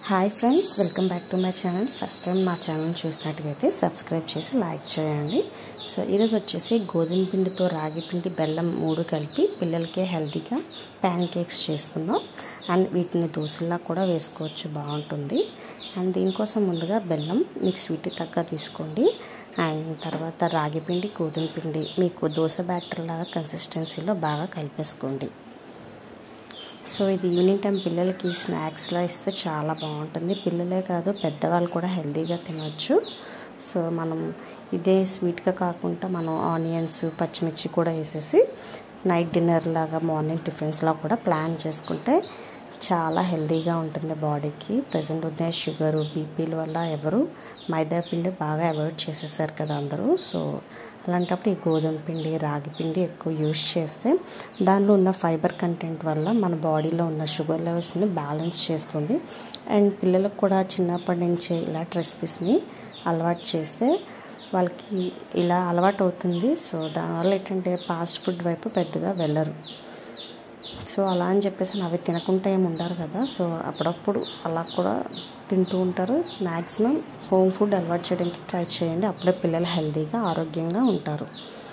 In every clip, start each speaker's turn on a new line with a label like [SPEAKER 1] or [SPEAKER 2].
[SPEAKER 1] hi friends welcome back to my channel first time మా channel చూసినట్టుగైతే subscribe చేసి like చేయండి సో ఈరోజు వచ్చేసి గోధుమ పిండితో రాగి పిండి బెల్లం మూడు కలిపి పిల్లలకి హెల్తీగా ప్యాన్ కేక్స్ చేస్తున్నాం అండ్ వీటిని దోశల్లా కూడా వేసుకోవచ్చు బాగుంటుంది అండ్ దీనికోసం ముందుగా బెల్లం మీకు స్వీట్ తగ్గ తీసుకోండి అండ్ తర్వాత రాగి పిండి గోధుమ పిండి మీకు దోశ బ్యాటర్ లాగా కన్సిస్టెన్సీలో బాగా కలిపేసుకోండి సో ఇది ఈవినింగ్ టైం పిల్లలకి స్నాక్స్లో ఇస్తే చాలా బాగుంటుంది పిల్లలే కాదు పెద్దవాళ్ళు కూడా హెల్తీగా తినవచ్చు సో మనం ఇదే స్వీట్గా కాకుండా మనం ఆనియన్స్ పచ్చిమిర్చి కూడా వేసేసి నైట్ డిన్నర్ లాగా మార్నింగ్ టిఫిన్స్లో కూడా ప్లాన్ చేసుకుంటే చాలా హెల్తీగా ఉంటుంది బాడీకి ప్రజెంట్ ఉన్న షుగరు బీపీల వల్ల ఎవరు మైదా పిండి బాగా అవాయిడ్ చేసేసారు కదా అందరూ సో అలాంటప్పుడు ఈ గోధుమ పిండి రాగి పిండి ఎక్కువ యూజ్ చేస్తే దానిలో ఉన్న ఫైబర్ కంటెంట్ వల్ల మన బాడీలో ఉన్న షుగర్ లెవెల్స్ని బ్యాలెన్స్ చేస్తుంది అండ్ పిల్లలకు కూడా చిన్నప్పటి నుంచే ఇలాంటి రెసిపీస్ని అలవాటు చేస్తే వాళ్ళకి ఇలా అలవాటు అవుతుంది సో దానివల్ల ఏంటంటే ఫాస్ట్ ఫుడ్ వైపు పెద్దగా వెళ్ళరు సో అలా అని చెప్పేసి అవి తినకుండా ఏమి ఉండరు కదా సో అప్పుడప్పుడు అలా కూడా తింటూ ఉంటారు మ్యాక్సిమం హోమ్ ఫుడ్ అలవాటు చేయడానికి ట్రై చేయండి అప్పుడే పిల్లలు హెల్తీగా ఆరోగ్యంగా ఉంటారు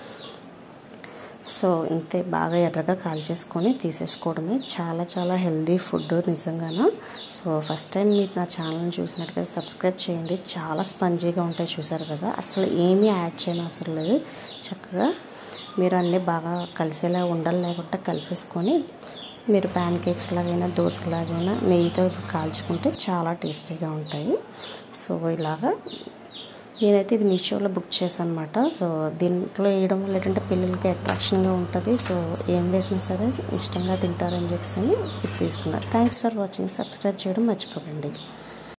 [SPEAKER 1] సో ఇంతే బాగా ఎర్రగా కాల్ చేసుకొని తీసేసుకోవడమే చాలా చాలా హెల్దీ ఫుడ్ నిజంగాన సో ఫస్ట్ టైం మీరు నా ఛానల్ని చూసినట్టుగా సబ్స్క్రైబ్ చేయండి చాలా స్పంజీగా ఉంటాయి చూసారు కదా అసలు ఏమీ యాడ్ చేయని అవసరం లేదు చక్కగా మీరు అన్నీ బాగా కలిసేలా ఉండలు లేకుండా కలిపేసుకొని మీరు ప్యాన్ కేక్స్ లాగైనా దోశలాగైనా నెయ్యితో కాల్చుకుంటే చాలా టేస్టీగా ఉంటాయి సో ఇలాగా నేనైతే ఇది మీషోలో బుక్ చేశాను అనమాట సో దీంట్లో వేయడం వల్ల ఏంటంటే పిల్లలకి అట్రాక్షన్గా ఉంటుంది సో ఏం వేసినా సరే ఇష్టంగా తింటారని చెప్పేసి ఇది తీసుకున్నాను థ్యాంక్స్ ఫర్ వాచింగ్ సబ్స్క్రైబ్ చేయడం మర్చిపోకండి